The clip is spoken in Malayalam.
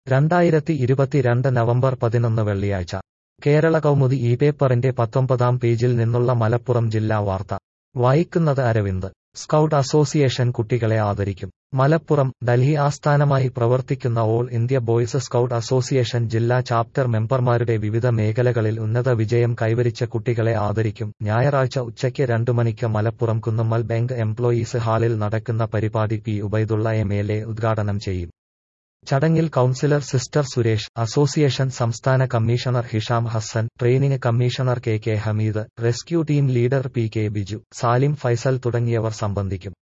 രണ്ടായിരത്തി ഇരുപത്തിരണ്ട് നവംബർ പതിനൊന്ന് വെള്ളിയാഴ്ച കേരള കൗമുദി ഈ പേപ്പറിന്റെ പത്തൊമ്പതാം പേജിൽ നിന്നുള്ള മലപ്പുറം ജില്ലാ വാർത്ത വായിക്കുന്നത് അരവിന്ദ് സ്കൗട്ട് അസോസിയേഷൻ കുട്ടികളെ ആദരിക്കും മലപ്പുറം ഡൽഹി ആസ്ഥാനമായി പ്രവർത്തിക്കുന്ന all India boys scout association ജില്ലാ ചാപ്റ്റർ മെമ്പർമാരുടെ വിവിധ മേഖലകളിൽ ഉന്നത വിജയം കൈവരിച്ച കുട്ടികളെ ആദരിക്കും ഞായറാഴ്ച ഉച്ചയ്ക്ക് രണ്ടു മണിക്ക് മലപ്പുറം കുന്നുമ്മൽ ബാങ്ക് എംപ്ലോയീസ് ഹാളിൽ നടക്കുന്ന പരിപാടി P Ubaidullah M L A ഉദ്ഘാടനം ചെയ്യും ചടങ്ങിൽ കൌൺസിലർ സിസ്റ്റർ സുരേഷ് അസോസിയേഷൻ സംസ്ഥാന commissioner Hisham Hasan training commissioner K K Hameed rescue team leader P K Biju Salim Faisal തുടങ്ങിയവർ സംബന്ധിക്കും